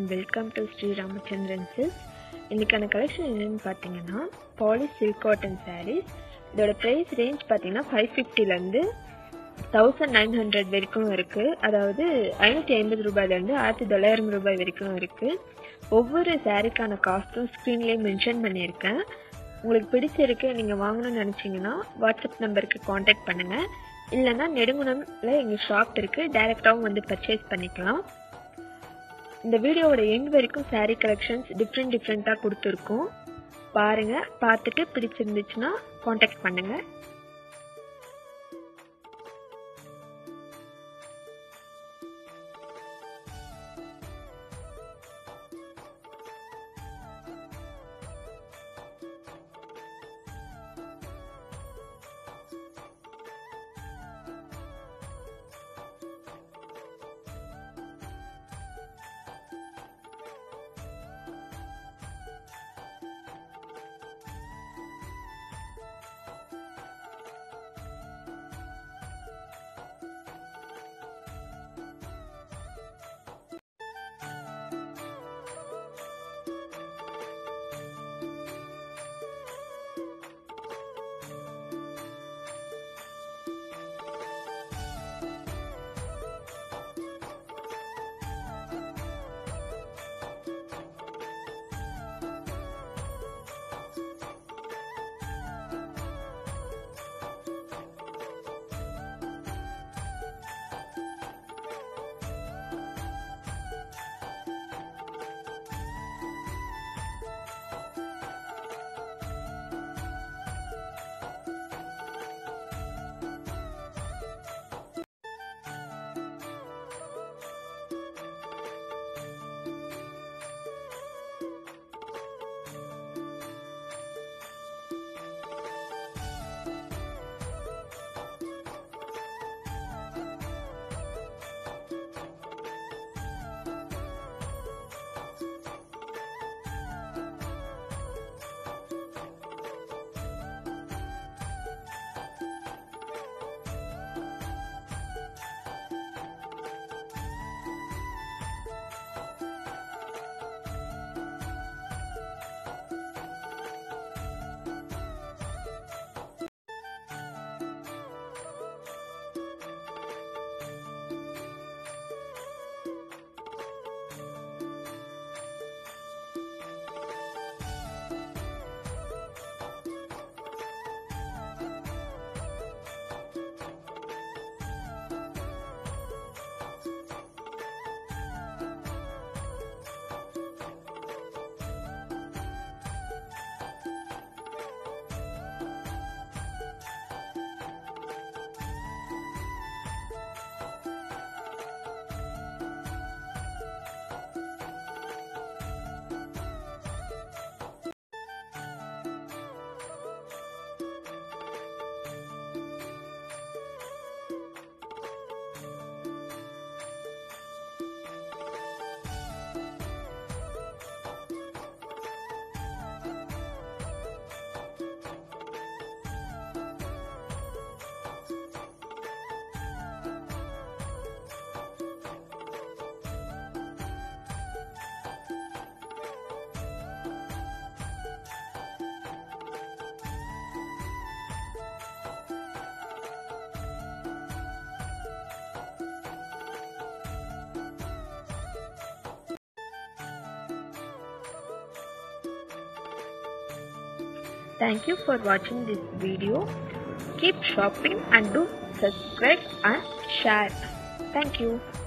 Welcome to Sri Ramachandran silks இன்றைக்கான collection என்னென்னு பார்த்தீங்கன்னா பாலி சில்க் காட்டன் சாரீஸ் இதோட ப்ரைஸ் ரேஞ்ச் பார்த்தீங்கன்னா ஃபைவ் ஃபிஃப்டிலேருந்து தௌசண்ட் நைன் ஹண்ட்ரட் வரைக்கும் இருக்குது அதாவது ஐநூற்றி ஐம்பது ரூபாயிலேருந்து ஆயிரத்தி தொள்ளாயிரம் ரூபாய் வரைக்கும் இருக்குது ஒவ்வொரு சாரீக்கான காஸ்ட்டும் ஸ்க்ரீன்லேயே மென்ஷன் பண்ணியிருக்கேன் உங்களுக்கு பிடிச்சிருக்கு நீங்கள் வாங்கணும்னு நினச்சிங்கன்னா வாட்ஸ்அப் நம்பருக்கு காண்டாக்ட் பண்ணுங்கள் இல்லைன்னா நெடுங்குணமில் எங்கள் ஷாப் இருக்குது டைரெக்டாகவும் வந்து பர்ச்சேஸ் பண்ணிக்கலாம் இந்த வீடியோவோட எண்ட் வரைக்கும் saree கலெக்ஷன்ஸ் டிஃப்ரெண்ட் டிஃப்ரெண்ட்டாக கொடுத்துருக்கோம் பாருங்கள் பார்த்துட்டு பிடிச்சிருந்துச்சுன்னா காண்டாக்ட் பண்ணுங்கள் Thank you for watching this video. Keep shopping and do subscribe and share. Thank you.